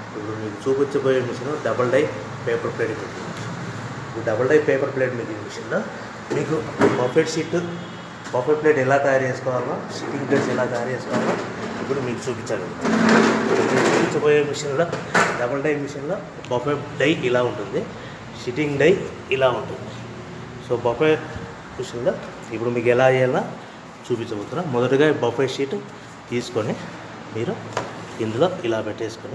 ఇప్పుడు మీకు చూపించబోయే machine double die paper plate machine ఈ double die paper plate making మిషన్లో మీకు బఫెట్ షీట్ బఫెట్ ప్లేట్ ఎలా తయారు చేసుకోవాలో సిట్టింగ్ ప్లేట్స్ ఎలా తయారు చేసుకోవాలో ఇప్పుడు మీకు చూపించాలి ఇప్పుడు మీకు చూపించబోయే మిషన్లో డబుల్ డై మిషన్లో బఫెట్ డై ఇలా ఉంటుంది సిట్టింగ్ డై ఇలా ఉంటుంది సో బఫే మిషన్లో ఇప్పుడు మీకు ఎలా చేయాలో చూపించబోతున్నా మొదటగా బఫే షీట్ తీసుకొని మీరు ఇందులో ఇలా పెట్టేసుకొని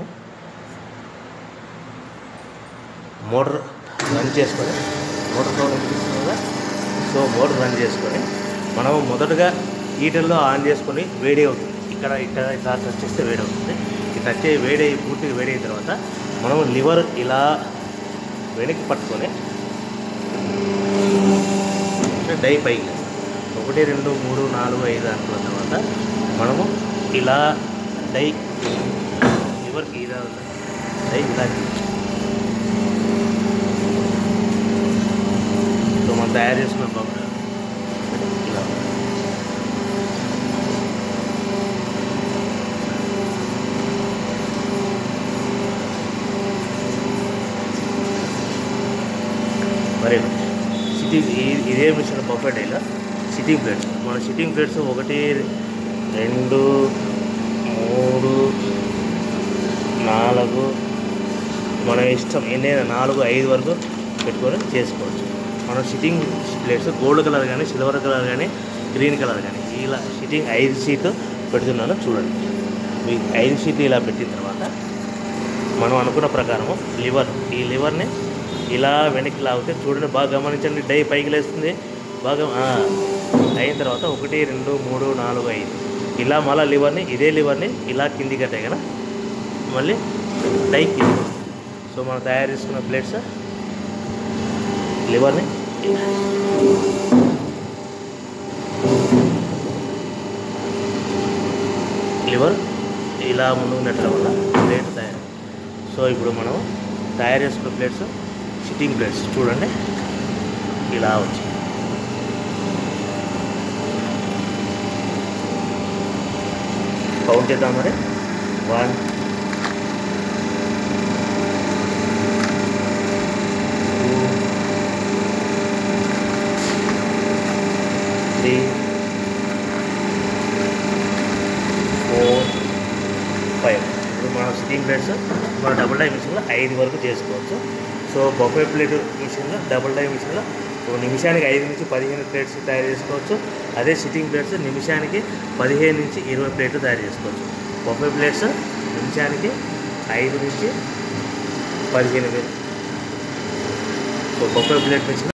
మోటార్ రన్ చేసుకొని మోటార్ పవర్ ఎక్కిస్తుంది కదా సో మోటార్ రన్ చేసుకొని మనం మొదటగా హీటర్లో ఆన్ చేసుకొని వేడి అవుతుంది ఇక్కడ ఇక్కడ ఇట్లా టచ్ చేస్తే వేడి అవుతుంది ఈ టచ్ అయ్యి వేడి అయ్యి పూర్తిగా వేడి అయిన తర్వాత మనం లివర్ ఇలా వెనక్కి పట్టుకొని డై పైకి లేస్తాం. ఒకటి రెండు మూడు నాలుగు ఐదు అనుకున్న తర్వాత మనము ఇలా డై లివర్కి ఇలా డై ఇలా సో మనం తయారు చేసుకున్న బొమ్మ ఇలా మరి సిట్టింగ్ ఈ- ఇదే మిషన్ బఫెట్ ఇలా సిట్టింగ్ ప్లేట్స్ మన సిట్టింగ్ ప్లేట్స్ ఒకటి రెండు మూడు నాలుగు మన ఇష్టం ఎన్నైనా నాలుగు ఐదు వరకు పెట్టుకొని చేసుకోవచ్చు మనం సిట్టింగ్ ప్లేట్స్ గోల్డ్ కలర్ కానీ సిల్వర్ కలర్ కానీ గ్రీన్ కలర్ కానీ ఇలా సిట్టింగ్ ఐదు సీట్లు పెడుతున్నాను చూడండి మీ ఐదు సీట్లు ఇలా పెట్టిన తర్వాత మనం అనుకున్న ప్రకారము లివర్ ఈ లివర్ని ఇలా వెనక్కి లాగితే చూడండి బాగా గమనించండి డై పైకి లేస్తుంది బాగా ఆ, అయిన తర్వాత ఒకటి రెండు మూడు నాలుగు ఐదు ఇలా మళ్ళీ లివర్ని ఇదే లివర్ని ఇలా కిందికి కట్టే కదా మళ్ళీ డై కింది వస్తుంది. సో మనం తయారు చేసుకున్న ప్లేట్స్ లివర్ని ఇలా. లివర్ ఇలా ముందుకు నెట్టడం వల్ల ప్లేట్ తయారు సో ఇప్పుడు మనం తయారు చేసుకున్న ప్లేట్స్ సిట్టింగ్ ప్లేట్స్ చూడండి ఇలా వచ్చి కౌంట్ చేద్దాం మరి వన్ త్రీ ఫోర్ ఫైవ్ ఇప్పుడు మన సిట్టింగ్ ప్లేట్స్ మన డబుల్ డై మిషన్లో ఐదు వరకు చేసుకోవచ్చు సో బొఫే ప్లేట్ మిషన్లో డబుల్ డై మిషన్లో ఒక నిమిషానికి ఐదు నుంచి పదిహేను ప్లేట్స్ తయారు చేసుకోవచ్చు అదే సిట్టింగ్ ప్లేట్స్ నిమిషానికి పదిహేను నుంచి ఇరవై ప్లేట్లు తయారు చేసుకోవచ్చు బొఫే ప్లేట్స్ నిమిషానికి ఐదు నుంచి పదిహేను వేలు సో బొఫే ప్లేట్ మిషన్